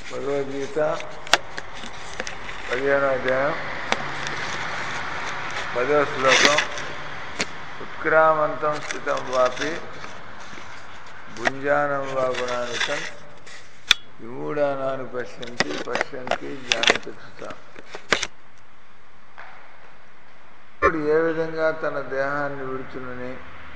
భగవద్గీత పదిహేనో అధ్యాయం పదో శ్లోకం ఉత్క్రామంతం స్థితం వాపి భుంజానం వా గుణానికం విమూఢానాన్ని పశ్యంతి పశ్యంతి జ్ఞానచక్షుత ఇప్పుడు ఏ విధంగా తన దేహాన్ని విడుచునని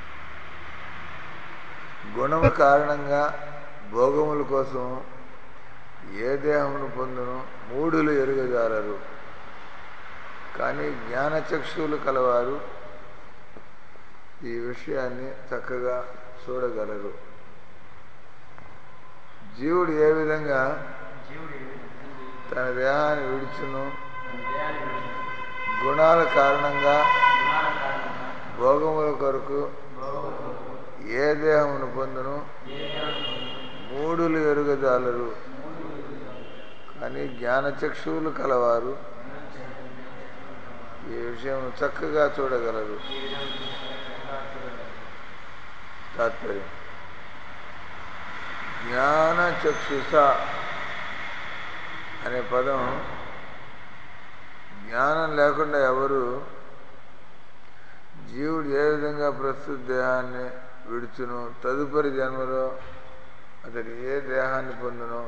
గుణము కారణంగా భోగముల కోసం ఏ దేహమును పొందును మూడులు ఎరుగజాలరు కానీ జ్ఞానచక్షువులు కలవారు ఈ విషయాన్ని చక్కగా చూడగలరు జీవుడు ఏ విధంగా తన దేహాన్ని విడుచును గుణాల కారణంగా భోగముల కొరకు ఏ దేహమును పొందును మూడులు ఎరుగజాలరు కానీ జ్ఞానచక్షువులు కలవారు ఈ విషయం చక్కగా చూడగలరు తాత్పర్యం జ్ఞానచక్షుష అనే పదం జ్ఞానం లేకుండా ఎవరు జీవుడు ఏ విధంగా ప్రస్తుత దేహాన్ని విడుచును తదుపరి జన్మలో అతడు ఏ దేహాన్ని పొందును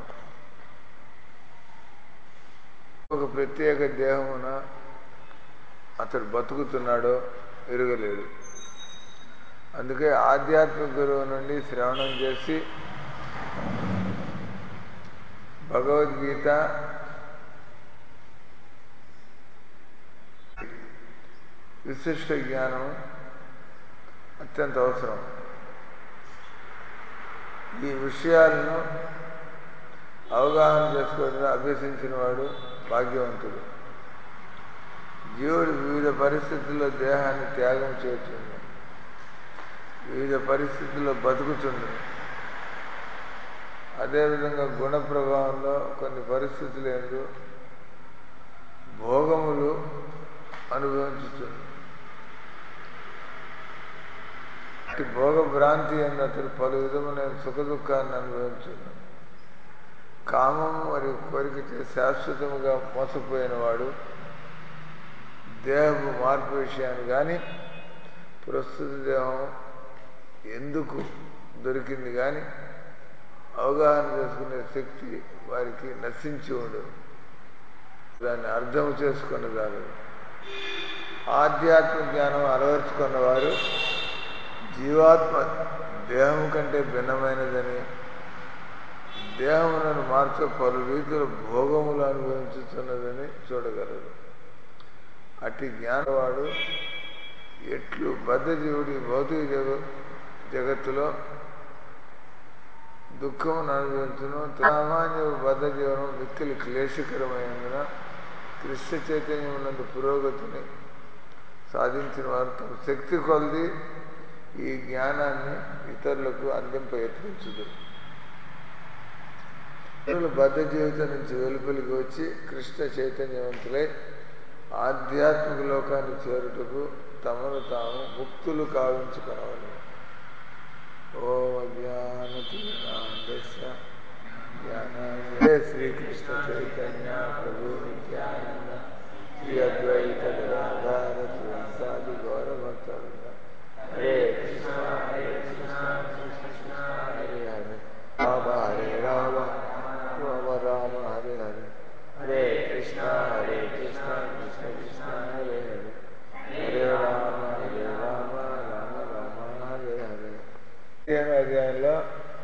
ఒక ప్రత్యేక దేహమున అతడు బతుకుతున్నాడో ఎరగలేడు అందుకే ఆధ్యాత్మిక గురువు నుండి శ్రవణం చేసి భగవద్గీత విశిష్ట జ్ఞానం అత్యంత అవసరం ఈ విషయాలను అవగాహన చేసుకోవడం అభ్యసించిన వాడు భాగ్యవంతుడు జీవుడు వివిధ పరిస్థితుల్లో దేహాన్ని త్యాగం చేస్తుంది వివిధ పరిస్థితుల్లో బతుకుతుంది అదేవిధంగా గుణ ప్రభావంలో కొన్ని పరిస్థితులు ఎందు భోగములు అనుభవించుతుంది భోగ భ్రాంతి ఎందు అతడు పలు విధమైన సుఖ దుఃఖాన్ని అనుభవించున్నాడు కామం మరియు కోరికచే శాశ్వతముగా మోసపోయిన వాడు దేహపు మార్పు విషయాన్ని కానీ ప్రస్తుత దేహం ఎందుకు దొరికింది కానీ అవగాహన చేసుకునే శక్తి వారికి నశించి ఉండదు దాన్ని అర్థం చేసుకున్న దాని ఆధ్యాత్మిక జ్ఞానం అలవర్చుకున్న వారు జీవాత్మ దేహం కంటే భిన్నమైనదని దేహములను మార్చ పలు రీతుల భోగములు అనుభవించుతున్నదని చూడగలరు అట్టి జ్ఞానవాడు ఎట్లు బద్ధజీవుడి భౌతిక జగ జగత్తులో దుఃఖమును అనుభవించును సామాన్య బద్ధ జీవనం మిక్కిలి క్లేశకరమైనందున కృష్ణ చైతన్యం ఉన్నందు పురోగతిని సాధించిన వారు తమ శక్తి కొలది ఈ జ్ఞానాన్ని ఇతరులకు అందింప యత్నించుదు ఇతరులు బద్ధ జీవితం నుంచి వెలుపలికి వచ్చి కృష్ణ చైతన్యవంతులై ఆధ్యాత్మిక లోకాన్ని చేరుటకు తమను తాము ముక్తులు కావించుకునవాలి ఓం అజ్ఞానతినాందస్య జ్ఞానాయ శ్రీకృష్ణ చైతన్య ప్రభు నిత్యానంద శ్రీ అద్వైత గదాధార సాది గౌరభక్త హరే కృష్ణ హరే కృష్ణ కృష్ణ హరే హరే రామ హరే రామ రామ రామ హరే హరే హరే కృష్ణ హరే కృష్ణ కృష్ణ కృష్ణ హరే హరే హరే రామ హరే రామ రామ రామ హరే హరే పదిహేను అధ్యాయంలో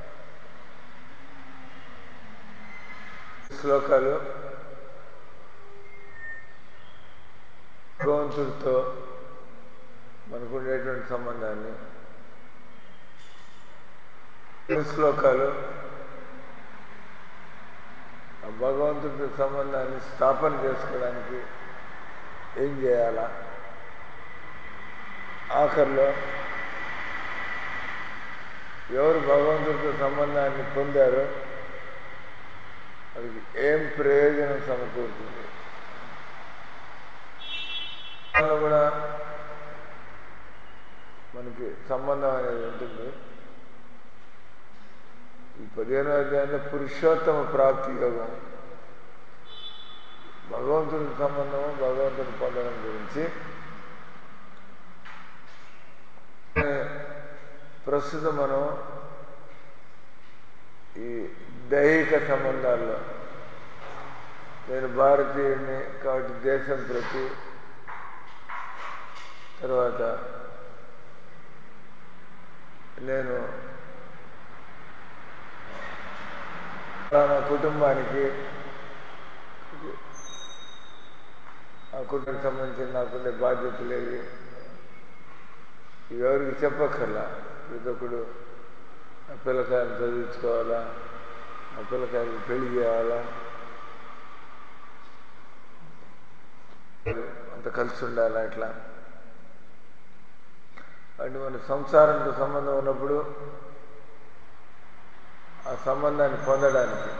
శ్లోకాలు భగవంతుడితో మనకుండేటువంటి సంబంధాన్ని శ్లోకాలు ఆ భగవంతుడితో సంబంధాన్ని స్థాపన చేసుకోవడానికి ఏం చేయాలా ఆఖరిలో ఎవరు భగవంతుడితో సంబంధాన్ని పొందారో అది ఏం ప్రయోజనం సమకూరుతుంది కూడా మనకి సంబంధం అనేది ఉంటుంది ఈ పదిహేనో అధ్యాయంలో పురుషోత్తమ ప్రాప్తి యోగం భగవంతుడి సంబంధము భగవంతుని పొందడం గురించి ప్రస్తుతం మనం ఈ దైహిక సంబంధాల్లో నేను భారతీయుడిని కాబట్టి దేశం ప్రతి తర్వాత నేను నా కుటుంబానికి ఆ కుటుంబానికి సంబంధించిన నాకుండే బాధ్యతలు ఏవి ఎవరికి చెప్పక్కర్లా ప్రతి ఒక్కడు ఆ పిల్లకాయలు చదివించుకోవాలా ఆ పిల్లకాయలు పెళ్లి చేయాలా అంత కలిసి ఉండాలా ఇట్లా అంటే మన సంసారంతో సంబంధం ఉన్నప్పుడు ఆ సంబంధాన్ని పొందడానికి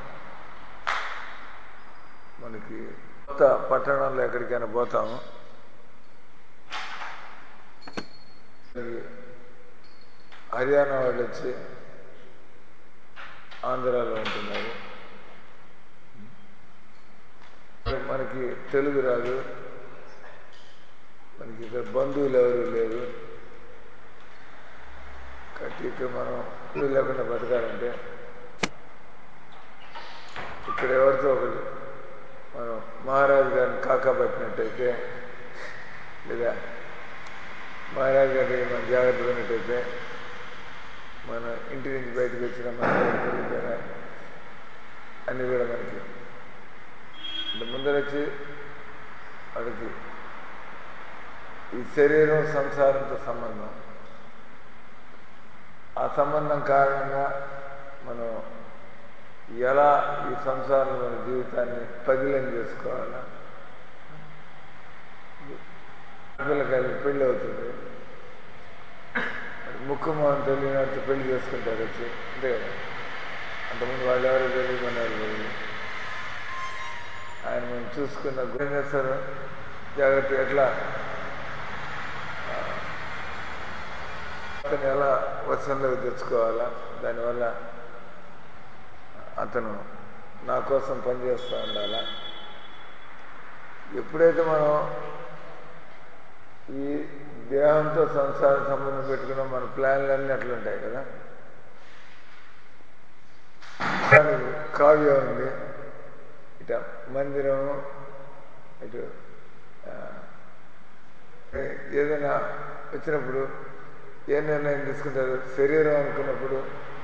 మనకి కొత్త పట్టణంలో ఎక్కడికైనా పోతాము హర్యానా వాళ్ళు వచ్చి ఆంధ్రాలో ఉంటున్నారు మనకి తెలుగు రాదు మనకి ఇక్కడ బంధువులు ఎవరు లేరు కాబట్టి ఇక్కడ మనం ఇల్లు లేకుండా బతకాలంటే ఇక్కడ ఎవరితో ఒకరు మనం మహారాజు గారిని కాకా పట్టినట్టయితే లేదా మహారాజు గారి మనం జాగ్రత్త ఉన్నట్టయితే మన ఇంటి నుంచి బయటకు వచ్చిన మన వెళ్ళిపోయినా అన్నీ కూడా మనకి అంటే ముందర వచ్చి వాడికి ఈ శరీరం సంసారంతో సంబంధం ఆ సంబంధం కారణంగా మనం ఎలా ఈ సంసారంలో జీవితాన్ని పదిలం చేసుకోవాలా పిల్లకాయలు పెళ్ళి అవుతుంది ముక్కు మొహం తెలియనట్టు పెళ్లి చేసుకుంటారు వచ్చి అంతే కదా అంతకుముందు వాళ్ళు ఎవరు తెలియమన్నారు లేదు ఆయన మేము చూసుకున్న ఏం చేస్తారు జాగ్రత్త ఎట్లా అతను ఎలా వశంలోకి తెచ్చుకోవాలా దానివల్ల అతను నా కోసం పనిచేస్తూ ఉండాలా ఎప్పుడైతే మనం ఈ దేహంతో సంసార సంబంధం పెట్టుకున్న మన ప్లాన్లన్నీ అట్లుంటాయి కదా కావ్యం ఉంది ఇట మందిరం ఇటు ఏదైనా వచ్చినప్పుడు ఏ నిర్ణయం తీసుకుంటారు శరీరం అనుకున్నప్పుడు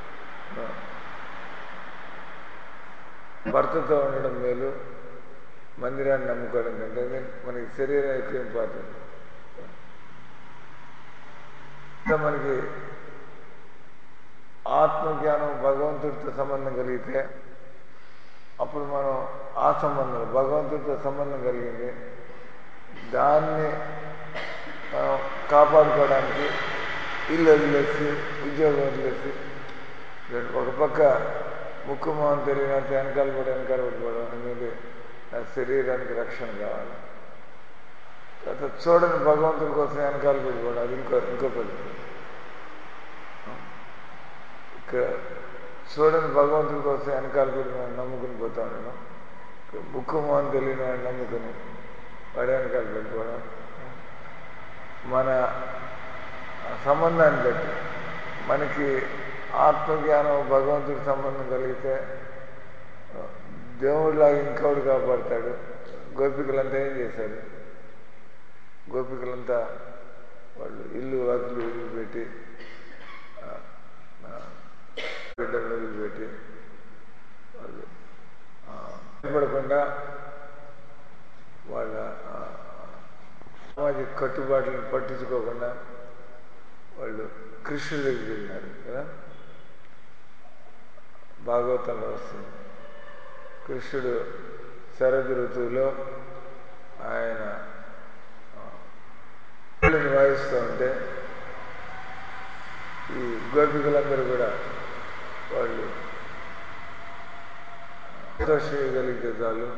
భర్తతో ఉండడం మేలు మందిరాన్ని నమ్ముకోవడం కంటే మనకి శరీరం ఎక్కువ ఇంపార్టెంట్ మనకి ఆత్మజ్ఞానం భగవంతుడితో సంబంధం కలిగితే అప్పుడు మనం ఆ సంబంధం భగవంతుడితో సంబంధం కలిగింది దాన్ని మనం కాపాడుకోవడానికి ఇల్లు వదిలేసి ఉద్యోగం వదిలేసి ఒక పక్క ముక్కు మొహం తెలియనంత వెనకాల కూడా వెనకాల పడిపోవడం అనేది నా శరీరానికి రక్షణ కావాలి తర్వాత చూడని భగవంతుడి కోసం వెనకాల పడిపోవడం అది ఇంకో ఇంకో పద్ధతి ఇక్కడ చూడని భగవంతుడి కోసం వెనకాల పడి మనం నమ్ముకుని పోతా ఉన్నాను ముక్కు మొహం తెలియని వాడిని నమ్ముకుని వాడి వెనకాల పడిపోవడం మన సంబంధాన్ని బట్టి మనకి ఆత్మజ్ఞానం భగవంతుడి సంబంధం కలిగితే దేవుడిలాగా ఇంకోడు కాపాడతాడు గోపికలంతా ఏం చేశారు గోపికలంతా వాళ్ళు ఇల్లు వాకిలు వదిలిపెట్టి బిడ్డలు వదిలిపెట్టి వాళ్ళు భయపడకుండా వాళ్ళ సామాజిక కట్టుబాట్లను పట్టించుకోకుండా వాళ్ళు కృష్ణుడి దగ్గరికి వెళ్ళినారు కదా భాగవతంలో వస్తుంది కృష్ణుడు శరద్ ఋతువులో ఆయన పిల్లల్ని వాయిస్తూ ఉంటే ఈ గోపికలందరూ కూడా వాళ్ళు సంతోషించగలిగితే చాలు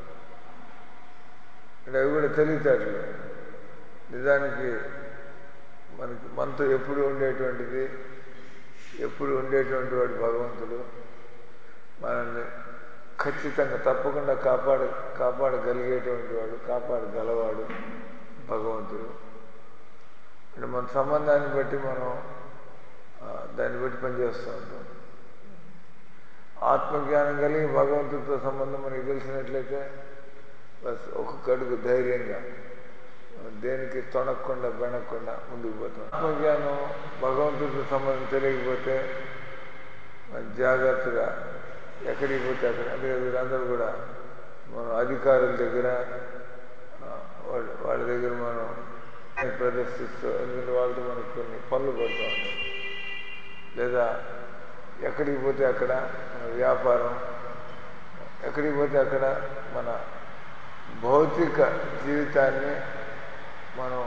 అంటే అవి కూడా తెలివితేటలు నిజానికి మనకి మనతో ఎప్పుడు ఉండేటువంటిది ఎప్పుడు ఉండేటువంటి వాడు భగవంతుడు మనల్ని ఖచ్చితంగా తప్పకుండా కాపాడ కాపాడగలిగేటువంటి వాడు కాపాడగలవాడు భగవంతుడు అంటే మన సంబంధాన్ని బట్టి మనం ఆ, దాన్ని బట్టి పనిచేస్తూ ఉంటాం ఆత్మజ్ఞానం కలిగి భగవంతుడితో సంబంధం మనకి తెలిసినట్లయితే బస్ ఒక్కొక్క అడుగు ధైర్యంగా దేనికి తొనక్కుండా బెనక్కుండా ముందుకు పోతాం ఆత్మజ్ఞానం భగవంతుడితో సంబంధం తెలియకపోతే మనం జాగ్రత్తగా ఎక్కడికి పోతే అక్కడ అంటే వీళ్ళందరూ కూడా మనం అధికారుల దగ్గర ఆ, వాళ్ళ వాళ్ళ దగ్గర మనం ప్రదర్శిస్తూ ఎందుకంటే వాళ్ళతో మనకు కొన్ని పనులు పడుతూ ఉంటాయి లేదా ఎక్కడికి పోతే అక్కడ మన వ్యాపారం ఎక్కడికి పోతే అక్కడ మన భౌతిక జీవితాన్ని మనం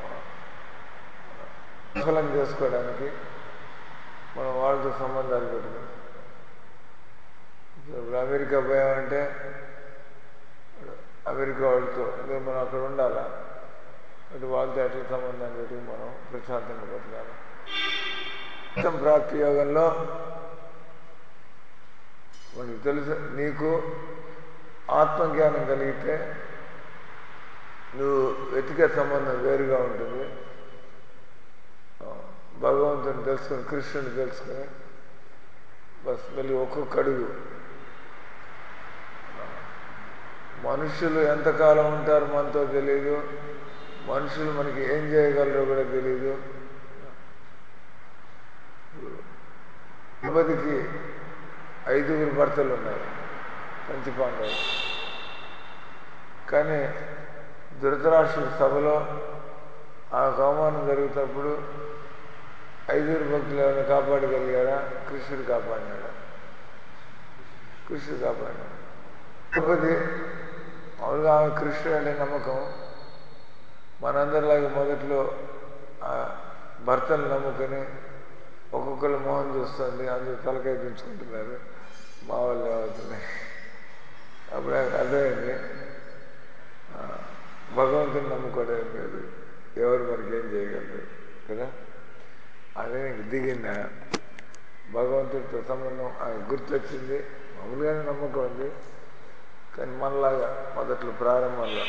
సఫలం చేసుకోవడానికి మనం వాళ్ళతో సంబంధాలు పెట్టుకుంటాం ఇప్పుడు అమెరికా పోయామంటే అమెరికా వాళ్ళతో అదే మనం అక్కడ ఉండాలా అటు వాళ్ళతో ఎట్లా సంబంధం పెట్టి మనం ప్రశాంతంగా బతకాలి మొత్తం ప్రాప్తి యోగంలో మనకు తెలుసు నీకు ఆత్మజ్ఞానం కలిగితే నువ్వు వెతికే సంబంధం వేరుగా ఉంటుంది ఆ, భగవంతుని తెలుసుకొని కృష్ణుని తెలుసుకొని బస్ మళ్ళీ ఒక్కొక్క అడుగు మనుషులు ఎంతకాలం ఉంటారు మనతో తెలియదు మనుషులు మనకి ఏం చేయగలరో కూడా తెలియదు తిరుపతికి ఐదుగురు భర్తలు ఉన్నారు పంచపాండవులు కానీ ధృతరాష్ట్రుడి సభలో ఆ అవమానం జరుగుతున్నప్పుడు ఐదుగురు భక్తులు ఎవరైనా కాపాడగలిగారా కృష్ణుడు కాపాడినాడా కృష్ణుడు కాపాడినాడు తిరుపతి మామూలుగా ఆమె కృష్ణుడు అంటే నమ్మకం మనందరిలాగా మొదట్లో ఆ భర్తను నమ్ముకొని ఒక్కొక్కరు మొహం చూస్తుంది అందరూ తలకాయ దించుకుంటున్నారు మా వాళ్ళు అవుతున్నాయి అప్పుడు నాకు అర్థమైంది ఆ, భగవంతుని నమ్ముకోవడం లేదు ఎవరు మనకి ఏం చేయగలరు కదా అదే నీకు దిగిందా భగవంతుడితో సంబంధం ఆమె గుర్తొచ్చింది మామూలుగానే నమ్మకం ఉంది కానీ మనలాగా మొదట్లో ప్రారంభంలో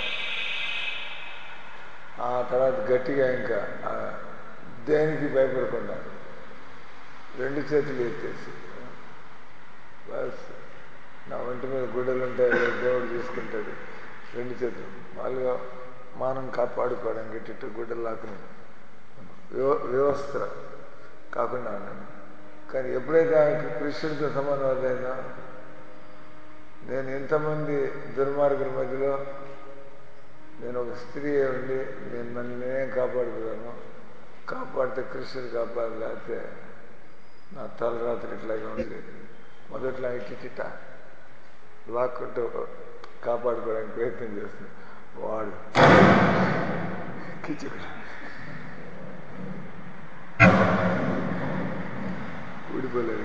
ఆ తర్వాత గట్టిగా ఇంకా ఆ దేనికి భయపడకుండా రెండు చేతులు ఎత్తేసి బస్ నా ఒంటి మీద గుడ్డలు ఉంటాయి అవి దేవుడు తీసుకుంటాడు రెండు చేతులు మామూలుగా మానం కాపాడుకోవడానికి ఇటు గుడ్డలు లాక్కుని వ్యవ వ్యవస్థ కాకుండా ఉన్నాను కానీ ఎప్పుడైతే ఆమెకి కృష్ణుడితో సంబంధం అదైందో నేను ఎంతమంది దుర్మార్గుల మధ్యలో నేను ఒక స్త్రీ అయి ఉండి నేను నన్ను నేనేం కాపాడుకోగలను కాపాడితే కృష్ణుడు కాపాడు లేకపోతే నా తలరాత్రి ఇట్లాగే ఉంది మొదట్లో ఇట్టిట లాక్కుంటూ కాపాడుకోవడానికి ప్రయత్నం చేస్తుంది వాడు కిచుడు ఊడిపోలేదు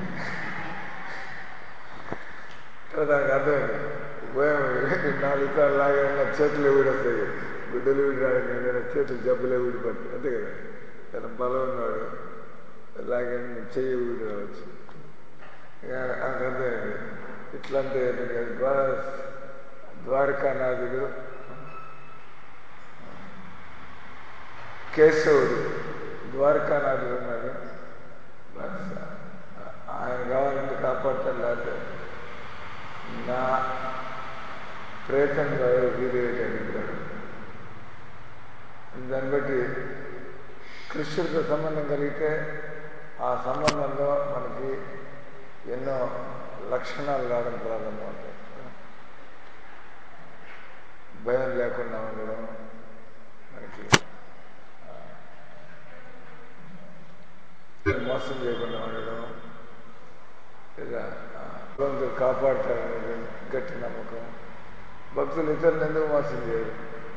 తర్వాత నాకు అర్థమైంది పోయాము నాలుగు సార్లు లాగా నా చేతులు ఊడొస్తాయి గుడ్డలు ఊడిరాడు నేను చేతులు జబ్బులే ఊడిపోతాయి అంతే కదా తన బలం ఉన్నాడు లాగే చెయ్యి ఊడి రావచ్చు ఇక నాకు అర్థమైంది ఇట్లంటే ద్వార ద్వారకానాథుడు కేశవుడు ద్వారకానాథుడు ఉన్నాడు బస్ ఆయన కావాలంటే కాపాడతాడు లేకపోతే నా ప్రయత్నంగా వీరేటాడు దాన్ని బట్టి కృష్ణుడితో సంబంధం కలిగితే ఆ సంబంధంలో మనకి ఎన్నో లక్షణాలు రావడం ప్రారంభమవుతాయి భయం లేకుండా ఉండడం మనకి ఆ, మోసం చేయకుండా ఉండడం లేదా ఆ, భగవంతుడు కాపాడతాడనే గట్టి నమ్మకం భక్తులు ఇతరులు ఎందుకు మోసం చేయరు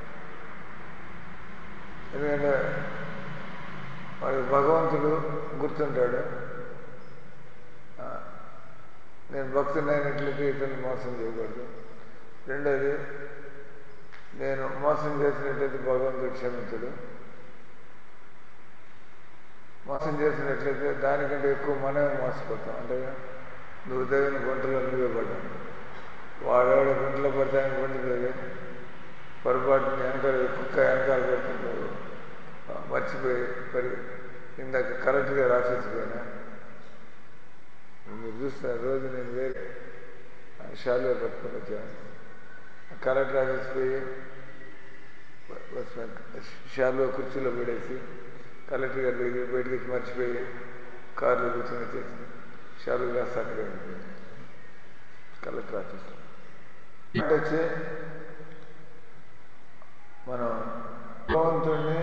ఎందుకంటే వాడికి భగవంతుడు గుర్తుంటాడు ఆ, నేను భక్తుని అయినట్లయితే ఇతరుని మోసం చేయకూడదు రెండోది నేను మోసం చేసినట్లయితే భగవంతుడు క్షమించడు మోసం చేసినట్లయితే దానికంటే ఎక్కువ మనమే మోసపోతాం అంటే నువ్వు తగిన గుంటలో నువ్వే పడ్డావు వాడేవాడు గుంటలో పడితే ఆయన గుంట తగి పొరపాటుని వెనకాల కుక్క వెనకాల పెడుతుంటాడు మర్చిపోయి మరి ఇందాక కరెక్ట్గా రాసేసిపోయినా మీరు చూస్తున్నారు రోజు నేను వేరే షాలో కట్టుకుని వచ్చాను కరెక్ట్ రాసేసిపోయి షాలో కుర్చీలో పడేసి కలెక్టర్ గారి దగ్గర బయటకు వచ్చి మర్చిపోయి కారులో కూర్చొని వచ్చేసి షాలు రాస్తాను కలెక్టర్ ఆఫీస్ అంటే వచ్చి మనం భగవంతుడిని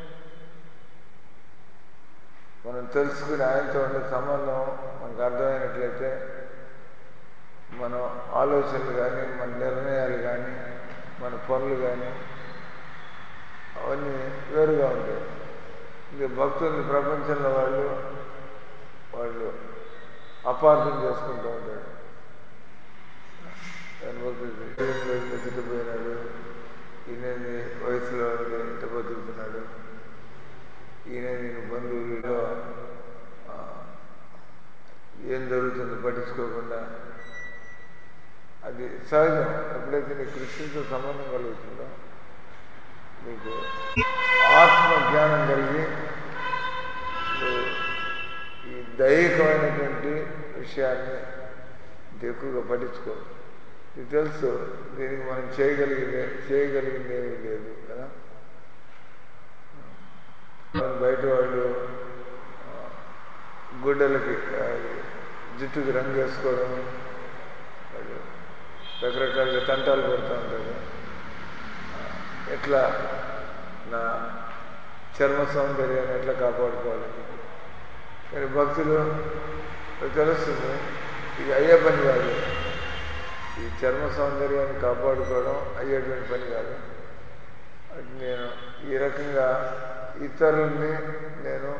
మనం తెలుసుకుని ఆయనతో ఉండే సంబంధం మనకు అర్థమైనట్లయితే మన ఆలోచనలు కానీ మన నిర్ణయాలు కానీ మన పనులు కానీ అవన్నీ వేరుగా ఉంటాయి ఇంకా భక్తులు ప్రపంచంలో వాళ్ళు వాళ్ళు అపార్థం చేసుకుంటూ ఉంటాడు దాని భక్తుడు ఎత్తుకుపోయినాడు ఈయనని వయసులో ఉంది ఇంత బతుకుతున్నాడు ఈయన నేను బంధువులలో ఆ, ఏం జరుగుతుందో పట్టించుకోకుండా అది సహజం ఎప్పుడైతే నీకు కృష్ణుడితో సంబంధం కలుగుతుందో నీకు ఆత్మ జ్ఞానం కలిగి నువ్వు ఈ దైహికమైనటువంటి విషయాన్ని ఇంత ఎక్కువగా పట్టించుకో ఇది తెలుసు దీనికి మనం చేయగలిగింది చేయగలిగింది ఏమీ లేదు కదా మన బయట వాళ్ళు ఆ, గుడ్డలకి ఆ, జుట్టుకి రంగు వేసుకోవడం వాళ్ళు రకరకాలుగా తంటాలు పెడుతూ ఉంటారు ఆ, ఎట్లా నా చర్మ సౌందర్యాన్ని ఎట్లా కాపాడుకోవాలి కానీ భక్తులు వాళ్ళకి తెలుస్తుంది ఇది అయ్యే పని కాదు ఈ చర్మ సౌందర్యాన్ని కాపాడుకోవడం అయ్యేటువంటి పని కాదు అది నేను ఈ రకంగా ఇతరుల్ని నేను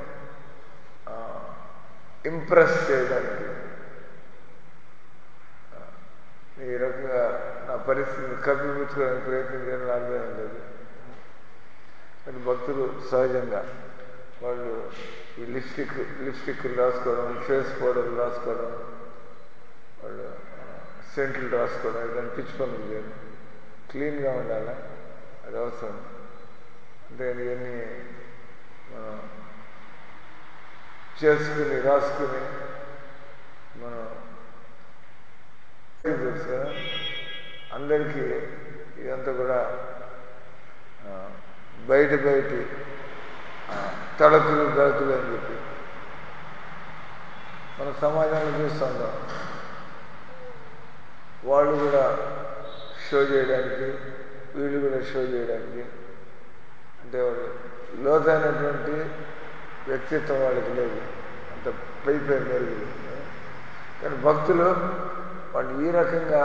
ఇంప్రెస్ చేయడానికి ఆ, ఈ రకంగా నా పరిస్థితిని కప్పిపుచ్చుకోవడానికి ప్రయత్నం చేయడం అర్థం లేదు కానీ భక్తులు సహజంగా వాళ్ళు ఈ లిప్స్టిక్ లిప్స్టిక్ రాసుకోవడం ఫేస్ పౌడర్ రాసుకోవడం వాళ్ళు సెంట్లు రాసుకోవడం ఇదని పిచ్చి పనులు చేయడం క్లీన్గా ఉండాలా అది అవసరం అంటే ఇవన్నీ మనం చేసుకుని రాసుకుని మనం తెలుసు కదా అందరికీ ఇదంతా కూడా ఆ, బయట బయటి ఆ, తళకులు గళకులు అని చెప్పి మన సమాజంలో చూస్తుంటాం వాళ్ళు కూడా షో చేయడానికి వీళ్ళు కూడా షో చేయడానికి అంటే వాళ్ళు లోతైనటువంటి వ్యక్తిత్వం వాళ్ళకి లేదు అంత పై పై మెరుగు కానీ భక్తులు వాళ్ళు ఈ రకంగా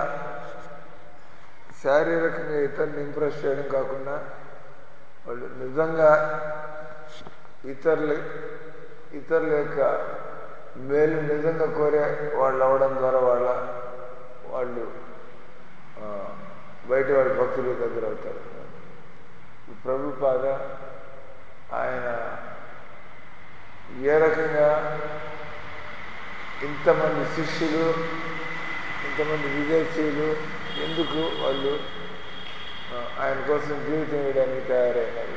శారీరకంగా ఇతరుని ఇంప్రెస్ చేయడం కాకుండా వాళ్ళు నిజంగా ఇతరులు ఇతరుల యొక్క మేలు నిజంగా కోరే వాళ్ళు అవడం ద్వారా వాళ్ళ వాళ్ళు ఆ, బయట వాళ్ళ భక్తుల దగ్గర అవుతారు ఈ ప్రభుపాద ఆయన ఏ రకంగా ఇంతమంది శిష్యులు ఇంతమంది విదేశీయులు ఎందుకు వాళ్ళు ఆ, ఆయన కోసం జీవితం ఇవ్వడానికి తయారైనారు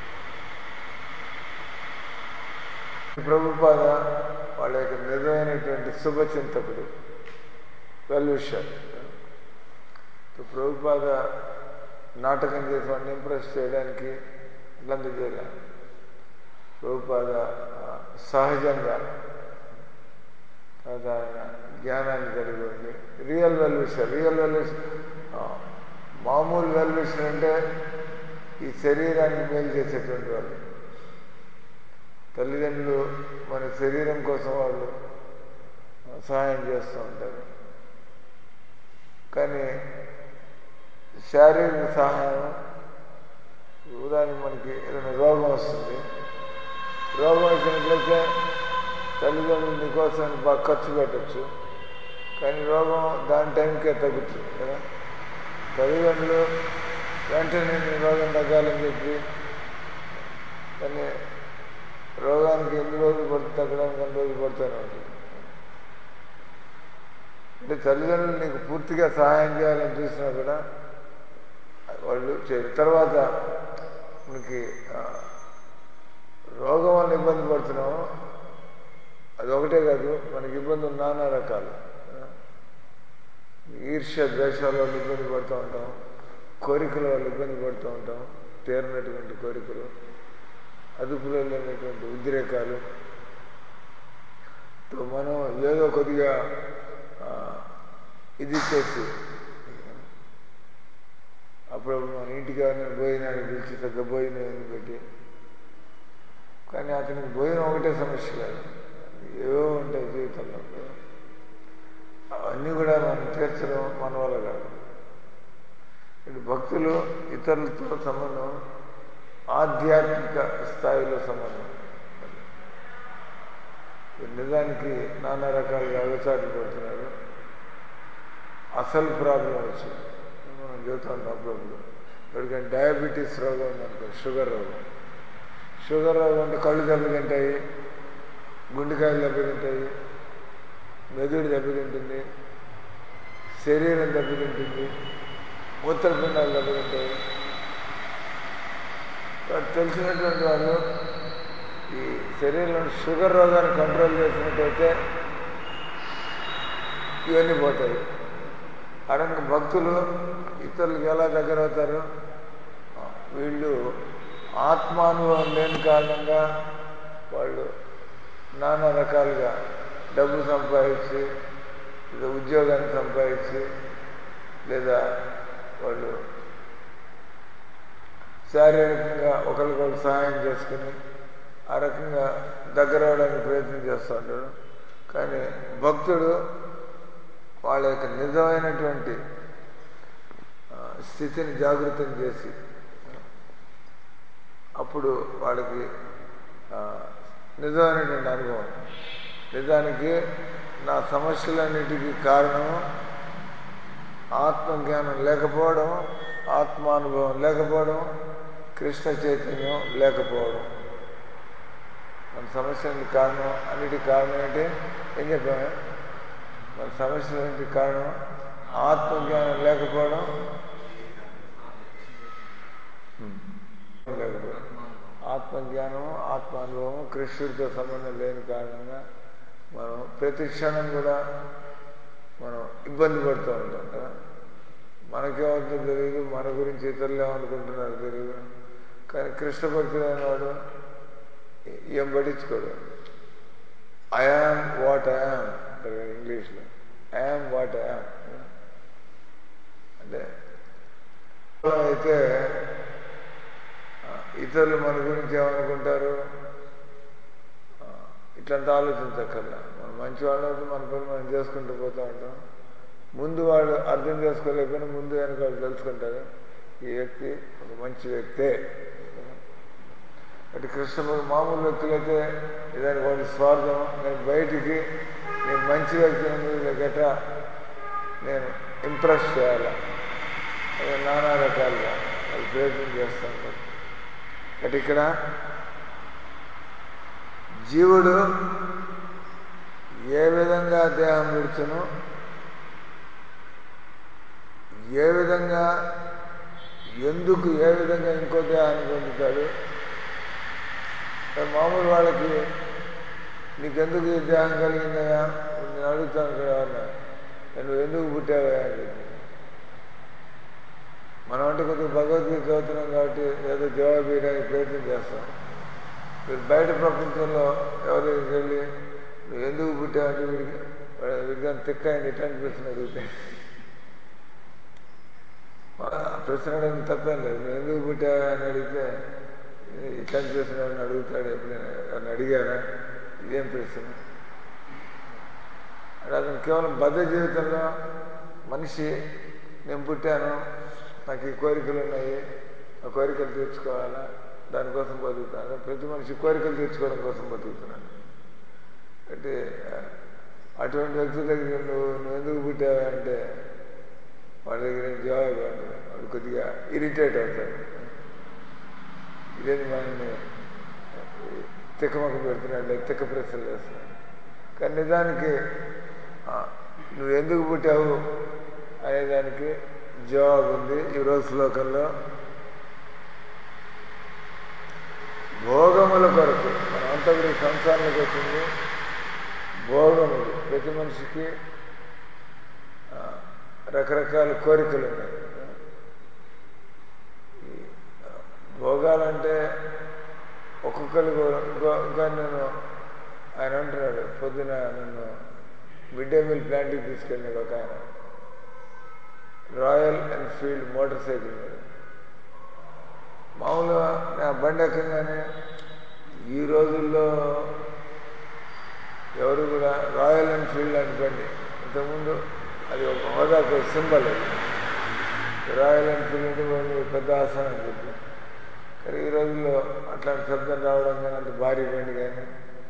ప్రభుపాద వాళ్ళ యొక్క నిజమైనటువంటి శుభచింతకుడు వెల్విషర్ ప్రభుపాద నాటకం చేసి వాడిని ఇంప్రెస్ చేయడానికి ఇట్లాంటి చేయాలి ప్రభుపాద ఆ, సహజంగా తర్వాత ఆయన జ్ఞానాన్ని కలిగి ఉండి రియల్ వెల్విషర్ రియల్ వెల్విషర్ మామూలు వెల్విషర్ అంటే ఈ శరీరానికి మేలు చేసేటువంటి వాళ్ళు తల్లిదండ్రులు మన శరీరం కోసం వాళ్ళు సహాయం చేస్తూ ఉంటారు కానీ శారీరక సహాయం ఉదాహరణకి మనకి ఏదైనా రోగం వస్తుంది రోగం వచ్చినట్లయితే తల్లిదండ్రులు నీకోసం బాగా ఖర్చు పెట్టచ్చు కానీ రోగం దాని టైంకే తగ్గుతుంది కదా తల్లిదండ్రులు వెంటనే నీ రోగం తగ్గాలని చెప్పి కానీ రోగానికి ఎన్ని రోజులు పడుతుంది తగ్గడానికి ఎన్ని రోజులు పడుతూనే ఉంటుంది అంటే తల్లిదండ్రులు నీకు పూర్తిగా సహాయం చేయాలని చూసినా కూడా వాళ్ళు చేయరు తర్వాత మనకి ఆ, రోగం వల్ల ఇబ్బంది పడుతున్నాము అది ఒకటే కాదు మనకి ఇబ్బందులు నానా రకాలు ఈర్ష్య ద్వేషాల వల్ల ఇబ్బంది పడుతూ ఉంటాం కోరికల వల్ల ఇబ్బంది పడుతూ ఉంటాం తీరినటువంటి కోరికలు అదుపులో లేనటువంటి ఉద్రేకాలు తో మనం ఏదో కొద్దిగా ఆ, ఇది చేసి అప్పుడప్పుడు మన ఇంటికి ఎవరైనా భోజనాన్ని పిలిచి తగ్గ భోజనం పెట్టి కానీ అతనికి భోజనం ఒకటే సమస్య కాదు ఏవో ఉంటాయి జీవితంలో అవన్నీ కూడా మనం తీర్చడం మన వల్ల కాదు ఇటు భక్తులు ఇతరులతో సంబంధం ఆధ్యాత్మిక స్థాయిలో సంబంధం నిజానికి నానా రకాలుగా అగచాట్లు పడుతున్నారు అసలు ప్రాబ్లం వచ్చింది మనం చెబుతూ ఉంటాం అప్పుడప్పుడు ఎవరికైనా డయాబెటీస్ రోగం ఉందనుకో షుగర్ రోగం షుగర్ రోగం అంటే కళ్ళు దెబ్బతింటాయి గుండెకాయలు దెబ్బతింటాయి మెదడు దెబ్బతింటుంది శరీరం దెబ్బతింటుంది మూత్రపిండాలు దెబ్బతింటాయి కాబట్టి తెలిసినటువంటి వాళ్ళు ఈ శరీరంలో షుగర్ రోగాన్ని కంట్రోల్ చేసినట్టయితే ఇవన్నీ పోతాయి అలాగే భక్తులు ఇతరులకు ఎలా దగ్గర అవుతారు వీళ్ళు ఆత్మానుభవం లేని కారణంగా వాళ్ళు నానా రకాలుగా డబ్బు సంపాదించి లేదా ఉద్యోగాన్ని సంపాదించి లేదా వాళ్ళు శారీరకంగా ఒకరికొకరు సహాయం చేసుకుని ఆ రకంగా దగ్గర అవడానికి ప్రయత్నం చేస్తూ ఉంటాడు కానీ భక్తుడు వాళ్ళ యొక్క నిజమైనటువంటి ఆ, స్థితిని జాగృతం చేసి అప్పుడు వాళ్ళకి ఆ, నిజమైనటువంటి అనుభవం నిజానికి నా సమస్యలన్నిటికీ కారణం ఆత్మజ్ఞానం లేకపోవడం ఆత్మానుభవం లేకపోవడం కృష్ణ చైతన్యం లేకపోవడం మన సమస్యలకి కారణం అన్నిటికి కారణం ఏంటి ఏం చెప్పాము మన సమస్యలన్నిటికి కారణం ఆత్మజ్ఞానం లేకపోవడం లేకపోవడం ఆత్మజ్ఞానం ఆత్మానుభవం కృష్ణుడితో సంబంధం లేని కారణంగా మనం ప్రతి క్షణం కూడా మనం ఇబ్బంది పడుతూ ఉంటాం కదా మనకేమవుతుందో తెలియదు మన గురించి ఇతరులు ఏమనుకుంటున్నారో తెలియదు కానీ కృష్ణ భక్తుడైన వాడు ఏం పట్టించుకోడు ఐఆమ్ వాట్ ఐఆమ్ అంటారు కదా ఇంగ్లీష్లో ఐఆమ్ వాట్ ఐఆమ్ అంటే అయితే ఆ, ఇతరులు మన గురించి ఏమనుకుంటారు ఆ, ఇట్లంతా ఆలోచించక్కర్లా మనం మంచి వాళ్ళు అయితే మన పని మనం చేసుకుంటూ పోతూ ఉంటాం ముందు వాళ్ళు అర్థం చేసుకోలేకపోయినా ముందు వెనక వాళ్ళు తెలుసుకుంటారు ఈ వ్యక్తి ఒక మంచి వ్యక్తే అటు కృష్ణ మామూలు వ్యక్తులైతే ఇదానికి వాడి స్వార్థం నేను బయటికి నేను మంచి వ్యక్తిని గట్రా నేను ఇంప్రెస్ చేయాలి అదే నానా రకాలుగా వాళ్ళు ప్రయత్నం చేస్తూ ఉంటారు బట్ ఇక్కడ జీవుడు ఏ విధంగా దేహం విడుచును ఏ విధంగా ఎందుకు ఏ విధంగా ఇంకో దేహాన్ని పొందుతాడు మరి మామూలు వాళ్ళకి నీకెందుకు ఈ దేహం కలిగిందయా నేను అడుగుతాను కదా అన్న నువ్వు ఎందుకు పుట్టావా అని చెప్పి. మనం అంటే కొద్దిగా భగవద్గీత చదువుతున్నాం కాబట్టి ఏదో జవాబు ఇవ్వడానికి ప్రయత్నం చేస్తాం మీరు బయట ప్రపంచంలో ఎవరి దగ్గరికి వెళ్ళి నువ్వు ఎందుకు పుట్టావంటే వీడికి వీడికి తిక్క అయింది ఇట్లా ప్రశ్న అడిగితే ఆ ప్రశ్న అడగడం తప్పేం లేదు నువ్వు ఎందుకు పుట్టావా అని అడిగితే ఇట్లా ప్రశ్న ఎవరిని అడుగుతాడు ఎప్పుడైనా ఎవరిని అడిగారా ఇదేం ప్రశ్న అంటే అతను కేవలం బద్ధ జీవితంలో మనిషి నేను పుట్టాను నాకు ఈ కోరికలు ఉన్నాయి ఆ కోరికలు తీర్చుకోవాలా దానికోసం బతుకుతాను ప్రతి మనిషి కోరికలు తీర్చుకోవడం కోసం బతుకుతున్నాను అంటే అటువంటి వ్యక్తుల దగ్గర నువ్వు నువ్వు ఎందుకు పుట్టావా అంటే వాళ్ళ దగ్గర ఏం జవాబు ఇవ్వాలి వాడు కొద్దిగా ఇరిటేట్ అవుతాడు ఇదేంటి మనల్ని తిక్కమక్క పెడుతున్నాడు తిక్క ప్రశ్నలు వేస్తున్నాడు కానీ నిజానికి ఆ, నువ్వు ఎందుకు పుట్టావు అనేదానికి జవాబు ఉంది ఈరోజు శ్లోకంలో భోగముల కొరకు మనం అంతా కూడా ఈ సంసారంలోకి వచ్చింది భోగములు ప్రతి మనిషికి ఆ, రకరకాల కోరికలు ఉన్నాయి ఈ, ఆ, భోగాలంటే ఒక్కొక్కరు ఇంకో ఇంకా నేను ఆయన అంటున్నాడు పొద్దున నన్ను మిడ్ డే మీల్ ప్లాంట్కి తీసుకెళ్ళినాడు ఒక ఆయన రాయల్ ఎన్ఫీల్డ్ మోటార్ సైకిల్ మీద మామూలుగా నా బండి ఎక్కగానే ఈ రోజుల్లో ఎవరు కూడా రాయల్ ఎన్ఫీల్డ్ అని బండి ఇంతకుముందు అది ఒక హోదాకు ఒక సింబల్ అది రాయల్ ఎన్ఫీల్డ్ అంటే వాళ్ళు పెద్ద ఆసనం అని చెప్పి కానీ ఈ రోజుల్లో అట్లాంటి శబ్దం రావడం కానీ అంత భారీ బండి కానీ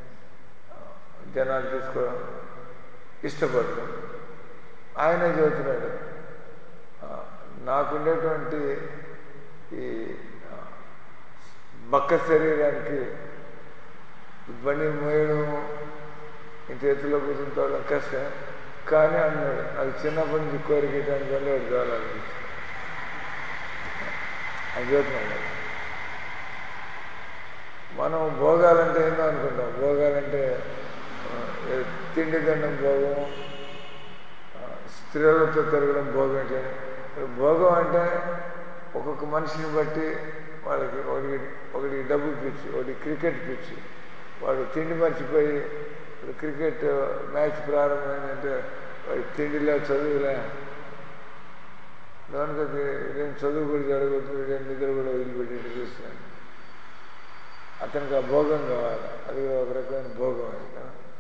జనాలు తీసుకోవడం ఇష్టపడరు ఆయనే చెబుతున్నాడు ఆ, నాకుండేటువంటి ఈ ఆ, బక్క శరీరానికి ఈ బండి మోయడం ఇంత ఎత్తులో కూర్చుంటాడు కష్టం కానీ అన్నాడు నాకు చిన్నప్పటి నుంచి కోరిక దాని బండి ఒకటి కావాలనిపించింది అని చెబుతున్నాడు మనం భోగాలంటే ఏందో అనుకుంటాం భోగాలంటే ఆ, ఏ తిండి తినడం భోగం ఆ, స్త్రీలతో తిరగడం భోగం అంటే ఇప్పుడు భోగం అంటే ఒక్కొక్క మనిషిని బట్టి వాళ్ళకి ఒకటి ఒకటి డబ్బు పిచ్చి ఒకటి క్రికెట్ పిచ్చి వాడు తిండి మర్చిపోయి ఇప్పుడు క్రికెట్ మ్యాచ్ ప్రారంభమైందంటే వాడి తిండిలే చదువులే దానికి ఇదేం చదువు కూడా జరగదు ఇదేం నిద్ర కూడా వదిలిపెట్టి చూస్తున్నాను అతనికి ఆ భోగం కావాలి అది కూడా ఒక రకమైన భోగం ఇంకా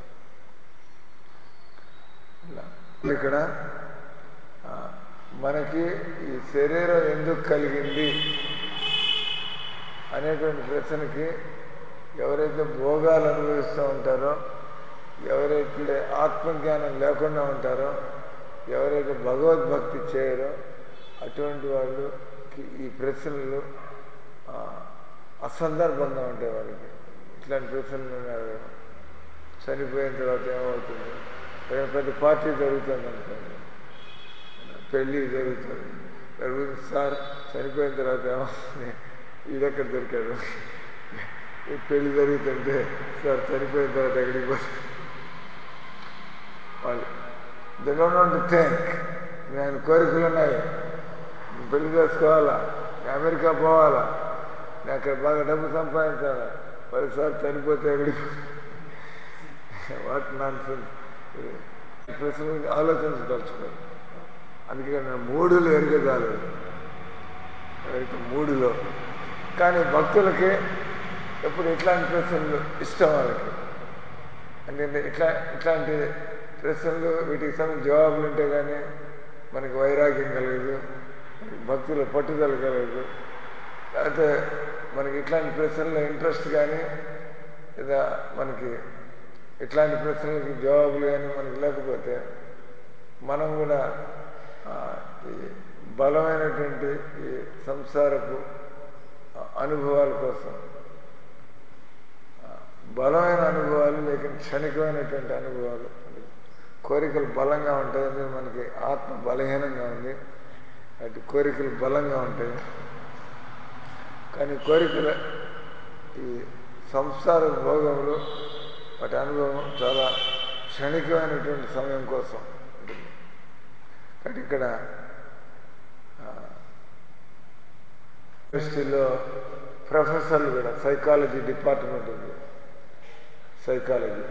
ఇలా. ఇక్కడ ఆ, మనకి ఈ శరీరం ఎందుకు కలిగింది అనేటువంటి ప్రశ్నకి ఎవరైతే భోగాలు అనుభవిస్తూ ఉంటారో ఎవరైతే ఆత్మజ్ఞానం లేకుండా ఉంటారో ఎవరైతే భగవద్భక్తి చేయరో అటువంటి వాళ్ళకి ఈ ప్రశ్నలు ఆ, అసందర్భంగా ఉంటాయి వాళ్ళకి ఇట్లాంటి ప్రశ్నలు ఉన్నాయి చనిపోయిన తర్వాత ఏమవుతుంది ఏదైనా పెద్ద పార్టీ జరుగుతుంది అనుకోండి పెళ్ళి జరుగుతుంది జరుగుతుంది సార్ చనిపోయిన తర్వాత ఏమవుతుంది ఈడెక్కడ దొరికాడు ఈ పెళ్లి జరుగుతుంటే సార్ చనిపోయిన తర్వాత ఎక్కడికి పోతుంది వాళ్ళు దే డోంట్ థింక్ నేను కోరికలు ఉన్నాయి నేను పెళ్లి చేసుకోవాలా నేను అమెరికా పోవాలా నేను అక్కడ బాగా డబ్బు సంపాదించాలా పదిసార్లు చనిపోతే ఎక్కడికి వాట్ నాన్ సెన్స్ ప్రశ్న గురించి ఆలోచించదలుచుకోరు అందుకే నేను మూడులో ఎరగజాలేదు అయితే మూడులో కానీ భక్తులకి ఎప్పుడు ఇట్లాంటి ప్రశ్నలు ఇష్టం వాళ్ళకి అంటే ఇట్లా ఇట్లాంటి ప్రశ్నలు వీటికి సంబంధించిన జవాబులు ఉంటే కానీ మనకి వైరాగ్యం కలగదు మనకి భక్తుల పట్టుదల కలగదు లేకపోతే మనకి ఇట్లాంటి ప్రశ్నల్లో ఇంట్రెస్ట్ కానీ లేదా మనకి ఇట్లాంటి ప్రశ్నలకి జవాబులు కానీ మనకి లేకపోతే మనం కూడా ఆ, ఈ బలమైనటువంటి ఈ సంసారపు ఆ, అనుభవాల కోసం ఆ, బలమైన అనుభవాలు లేక క్షణికమైనటువంటి అనుభవాలు కోరికలు బలంగా ఉంటాయి అందుకే మనకి ఆత్మ బలహీనంగా ఉంది అటు కోరికలు బలంగా ఉంటాయి కానీ కోరికల ఈ సంసార భోగములు వాటి అనుభవం చాలా క్షణికమైనటువంటి సమయం కోసం ఉంటుంది కాబట్టి ఇక్కడ ఆ, యూనివర్సిటీలో ప్రొఫెసర్లు కూడా సైకాలజీ డిపార్ట్మెంట్ ఉంది సైకాలజీ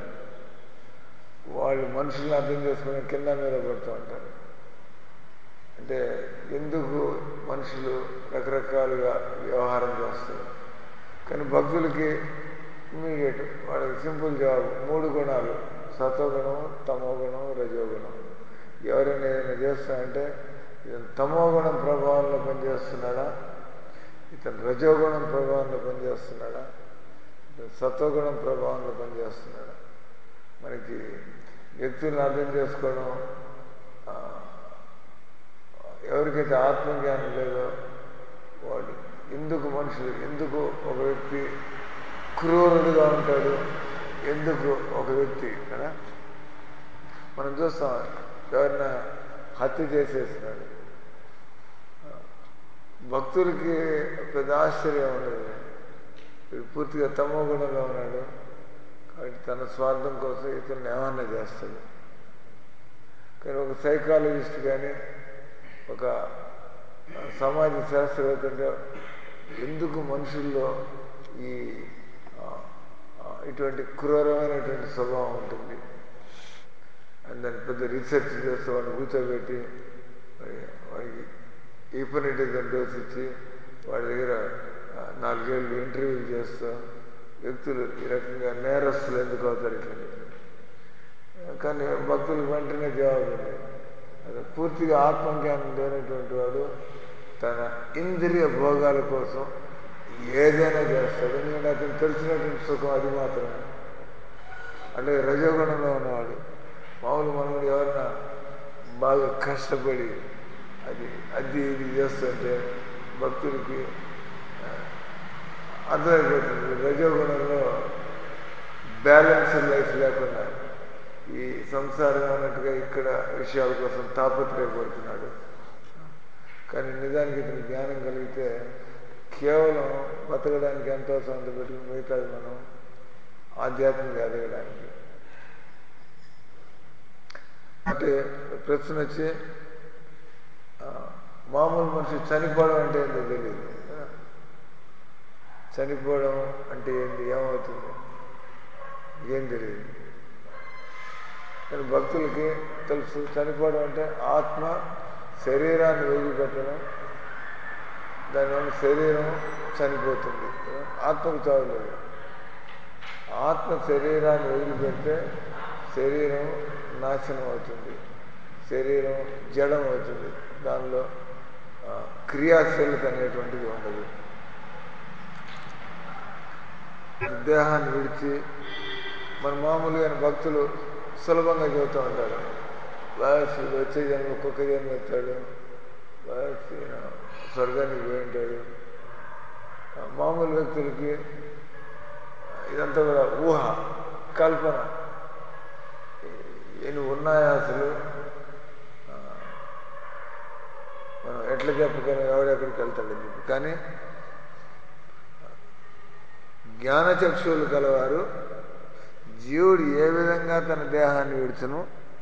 వాళ్ళు మనుషుల్ని అర్థం చేసుకుని కింద మీద పడుతూ ఉంటారు అంటే ఎందుకు మనుషులు రకరకాలుగా వ్యవహారం చేస్తారు కానీ భక్తులకి ఇమీడియట్ వాళ్ళకి సింపుల్ జవాబు మూడు గుణాలు సత్వగుణం తమోగుణం రజోగుణం ఎవరైనా ఏదైనా చేస్తానంటే ఇతను తమోగుణం ప్రభావంలో పనిచేస్తున్నాడా ఇతను రజోగుణం ప్రభావంలో పనిచేస్తున్నాడా ఇతను సత్వగుణం ప్రభావంలో పనిచేస్తున్నాడా మనకి వ్యక్తులను అర్థం చేసుకోవడం ఆ, ఎవరికైతే ఆత్మజ్ఞానం లేదో వాడు ఎందుకు మనుషులు ఎందుకు ఒక వ్యక్తి క్రూరుడుగా ఉంటాడు ఎందుకు ఒక వ్యక్తి కదా మనం చూస్తాం ఎవరిన హత్య చేసేసినాడు భక్తులకి పెద్ద ఆశ్చర్యం ఉండదు వీడు పూర్తిగా తమో గుణంలో ఉన్నాడు కాబట్టి తన స్వార్థం కోసం ఇతను ఏమన్నా చేస్తాడు కానీ ఒక సైకాలజిస్ట్ కానీ ఒక సమాజ శాస్త్రవేత్త అంటే ఎందుకు మనుషుల్లో ఈ ఆ, ఆ, ఇటువంటి క్రూరమైనటువంటి స్వభావం ఉంటుంది అని దాన్ని పెద్ద రీసెర్చ్ చేస్తూ వాడిని కూర్చోబెట్టి వాడి- వాడికి ఈపనిటిజం డోస్ ఇచ్చి వాడి దగ్గర ఆ, నాలుగేళ్ళు ఇంటర్వ్యూలు చేస్తూ వ్యక్తులు ఈ రకంగా నేరస్తులు ఎందుకు అవుతారు ఇట్లా కానీ భక్తులకు వెంటనే జవాబు ఉంది అది పూర్తిగా ఆత్మజ్ఞానం లేనటువంటి వాడు తన ఇంద్రియ భోగాల కోసం ఏదైనా చేస్తాడు ఎందుకంటే అతను తెలిసినటువంటి సుఖం అది మాత్రమే అంటే రజోగుణంలో ఉన్నవాడు మామూలు మనం ఎవరన్నా బాగా కష్టపడి అది అది ఇది చేస్తుంటే భక్తులకి ఆ, అర్థమైపోతుంది రజోగుణంలో బ్యాలెన్స్ లైఫ్ లేకుండా ఈ సంసారం అన్నట్టుగా ఇక్కడ విషయాల కోసం తాపత్రయపడుతున్నాడు కానీ నిజానికి ఇతని జ్ఞానం కలిగితే కేవలం బతకడానికి ఎంతో సొంత పెట్టుకుని మిగతాది మనం ఆధ్యాత్మిక ఎదగడానికి అంటే ప్రశ్న వచ్చి ఆ, మామూలు మనిషి చనిపోవడం అంటే ఏంటో తెలియదు చనిపోవడం అంటే ఏంటి ఏమవుతుంది ఏం తెలియదు కానీ భక్తులకి తెలుసు చనిపోవడం అంటే ఆత్మ శరీరాన్ని వదిలిపెట్టడం దానివల్ల శరీరం చనిపోతుంది ఆత్మకు చావలేదు ఆత్మ శరీరాన్ని వదిలిపెడితే శరీరం నాశనం అవుతుంది శరీరం జడం అవుతుంది దానిలో ఆ, క్రియాశీలత అనేటువంటిది ఉండదు దేహాన్ని విడిచి మన మామూలుగా భక్తులు సులభంగా చెబుతూ ఉంటారు బస్ వచ్చే జన్మ ఒక్కొక్క జన్మ ఎత్తాడు బస్ ఈయన స్వర్గానికి పోయి ఉంటాడు ఆ, మామూలు వ్యక్తులకి ఇదంతా కూడా ఊహ కల్పన ఎన్ని ఉన్నాయా అసలు ఆ, మనం ఎట్లా చెప్పగలం ఎవడెక్కడికి వెళ్తాడని చెప్పి కానీ జ్ఞానచక్షువులు కలవారు జీవుడు ఏ విధంగా తన దేహాన్ని విడుచును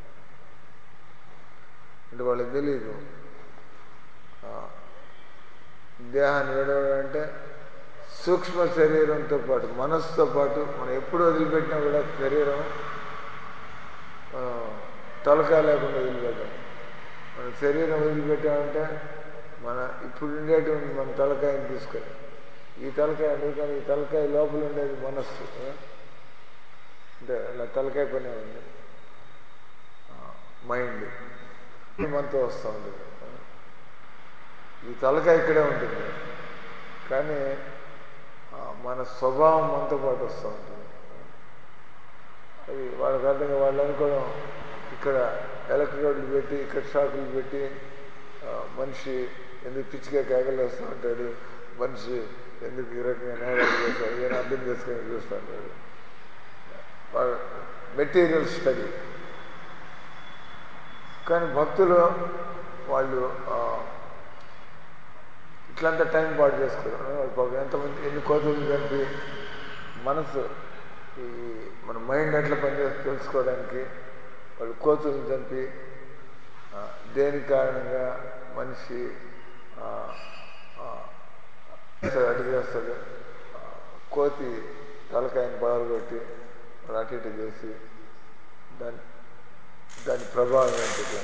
అంటే వాళ్ళకి తెలియదు ఆ, దేహాన్ని విడవడం అంటే సూక్ష్మ శరీరంతో పాటు మనస్సుతో పాటు మనం ఎప్పుడు వదిలిపెట్టినా కూడా శరీరం ఆ, తలకాయ లేకుండా వదిలిపెట్టాం మన శరీరం వదిలిపెట్టామంటే మన ఇప్పుడు ఉండేటువంటి మన తలకాయని తీసుకొని ఈ తలకాయ అంటే కానీ ఈ తలకాయ లోపల ఉండేది మనస్సు ఆ? అంటే అలా తలకాయ పనే ఉంది మైండ్ మనతో వస్తూ ఉంటుంది ఆ? ఈ తలకాయ ఇక్కడే ఉంటుంది కానీ ఆ, మన స్వభావం మనతో పాటు వస్తూ ఉంటుంది అది వాళ్ళకి అర్థంగా వాళ్ళు అనుకోవడం ఇక్కడ ఎలక్ట్రోడ్లు పెట్టి ఇక్కడ షాకులు పెట్టి ఆ, మనిషి ఎందుకు పిచ్చిగా కేకలు వేస్తూ ఉంటాడు మనిషి ఎందుకు ఈ రకంగా నేరాలు చేస్తాడు ఏమైనా అర్థం చేసుకొని చూస్తూ ఉంటాడు వాళ్ళ మెటీరియల్ స్టడీ కానీ భక్తులు వాళ్ళు ఆ, ఇట్లంతా టైం పాటు చేసుకోరు వాళ్ళు పాపం ఎంతమంది ఎన్ని కోతులు కలిపి మనసు ఈ మన మైండ్ ఎట్లా పనిచేస్తుంది తెలుసుకోవడానికి వాళ్ళు కోతులను చంపి ఆ, దేని కారణంగా మనిషి ఆ, ఆ, అసలు అటు చేస్తాడు ఆ, కోతి తలకాయని పగలగొట్టి వాడు అటు ఇటు చేసి దాని దాని ప్రభావం ఏంటి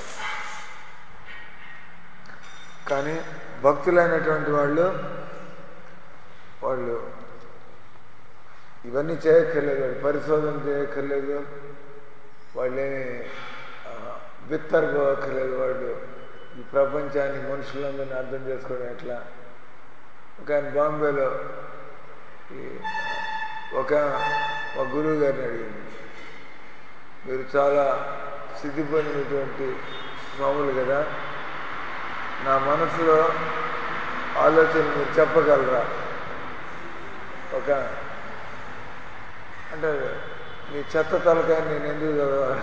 కానీ భక్తులైనటువంటి వాళ్ళు వాళ్ళు ఇవన్నీ చేయక్కర్లేదు వాళ్ళు పరిశోధన చేయక్కర్లేదు వాళ్ళేమి బిత్తరపోక్కర్లేదు వాళ్ళు ఈ ప్రపంచాన్ని మనుషులందరినీ అర్థం చేసుకోవడం ఎట్లా ఒక ఆయన బాంబేలో ఈ ఒక మా గురువు గారిని అడిగింది మీరు చాలా సిద్ధి పొందినటువంటి స్వాములు కదా నా మనసులో ఆలోచన మీరు చెప్పగలరా ఒక అంటే నీ చెత్త తలకాయ నేను ఎందుకు చదవాలి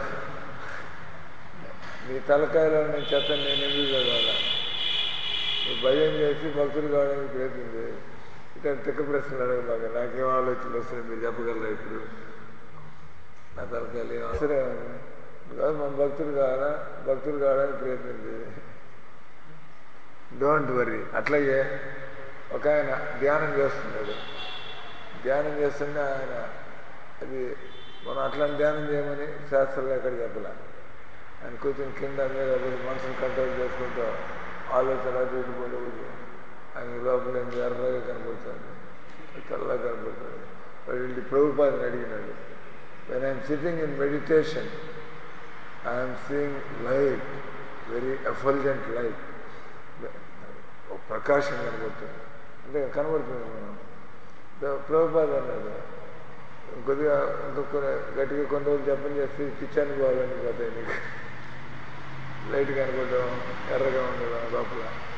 నీ తలకాయలో నేను చెత్త నేను ఎందుకు చదవాలా నువ్వు భయం చేసి భక్తులు కావడానికి ప్రయత్నం చేయి ఇతను తిక్క ప్రశ్నలు అడగబాక నాకేం ఆలోచనలు వస్తున్నాయి మీరు చెప్పగలరా ఇప్పుడు నా తలకాయలు ఏం అవసరం ఏముంది? కాదు మన భక్తులు కావాలా భక్తులు కావడానికి ప్రయత్నం చేయి డోంట్ వరీ అట్లాగే ఒక ఆయన ధ్యానం చేస్తున్నాడు ధ్యానం చేస్తుంటే ఆయన అది మనం అట్లాంటి ధ్యానం చేయమని శాస్త్రంలో ఎక్కడ చెప్పలే ఆయన కూర్చొని కింద మీద పడి మనసును కంట్రోల్ చేసుకుంటూ ఆలోచన అటు ఇటు పోయి ఊరి. ఆయన లోపల ఏం ఎర్రగా కనపడుతుంది తెల్లగా కనపడుతుంది వాడు వెళ్ళి ప్రభుపాదని అడిగినాడు when I'm sitting in meditation I'm seeing light very effulgent light ఒక ప్రకాశం కనబడుతుంది అంటే కనబడుతుంది మనం ప్రభుపాద అన్నాడు కొద్దిగా ఇంకొక గట్టిగా కొన్ని రోజులు జపం చేస్తే పిచ్చి అనుభవాలని పోతాయి నీకు లైట్ కనపడడం ఎర్రగా ఉండడం లోపల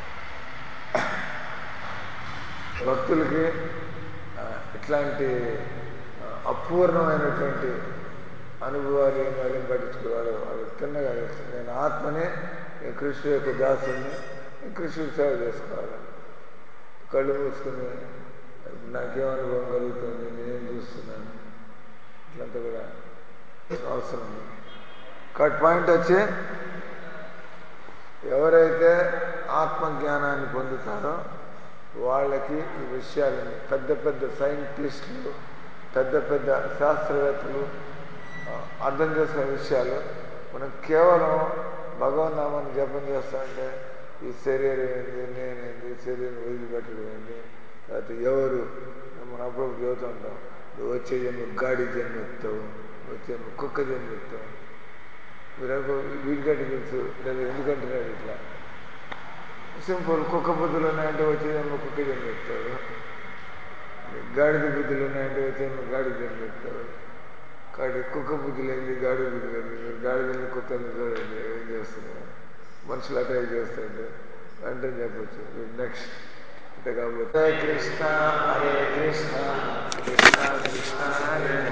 భక్తులకి ఆ, ఇట్లాంటి ఆ, అపూర్ణమైనటువంటి అనుభవాలు ఏం వాళ్ళు పట్టించుకోవాలి వాళ్ళు తిన్నగా తెలుసు. నేను ఆత్మనే నేను కృష్ణు యొక్క దాసుని నేను కృష్ణుడికి సేవ చేసుకోవాలి కళ్ళు మూసుకుని నాకేం అనుభవం కలుగుతుంది నేనేం చూస్తున్నాను ఇట్లంతా కూడా అవసరం ఉంది కట్ పాయింట్ వచ్చి ఎవరైతే ఆత్మజ్ఞానాన్ని పొందుతారో వాళ్ళకి ఈ విషయాలని పెద్ద పెద్ద సైంటిస్టులు పెద్ద పెద్ద శాస్త్రవేత్తలు ఆ, అర్థం చేసుకునే విషయాలు మనం కేవలం భగవన్నామాన్ని జపం చేస్తామంటే ఈ శరీరం ఏంది నేనేంది శరీరం వదిలిపెట్టడం ఏంది లేకపోతే ఎవరు మనం అప్పుడప్పుడు చదువుతూ ఉంటాం నువ్వు వచ్చే జన్మ గాడి జన్మ ఎత్తావు వచ్చే జన్మ కుక్క జన్మ ఎత్తావు మీరు వీడికంటే తెలుసు లేదా ఎందుకంటున్నాడు ఇట్లా సింపుల్ కుక్క బుద్ధులు ఉన్నాయంటే వచ్చే జన్మ కుక్క జన్మ ఎత్తాడు గాడిద బుద్ధులు ఉన్నాయంటే వచ్చే జన్మ గాడి జన్మ ఎత్తాడు కాబట్టి కుక్క బుద్ధులు ఏంది గాడిద బుద్ధులు ఏంది మీరు గాడిదని కుక్కల్ని చూడండి ఏం చేస్తున్నారు మనుషులు అటాక్ చేస్తుంటే వెంటనే చెప్పచ్చు నెక్స్ట్ అంటే కాబట్టి కృష్ణ హరే కృష్ణ కృష్ణ కృష్ణ హరే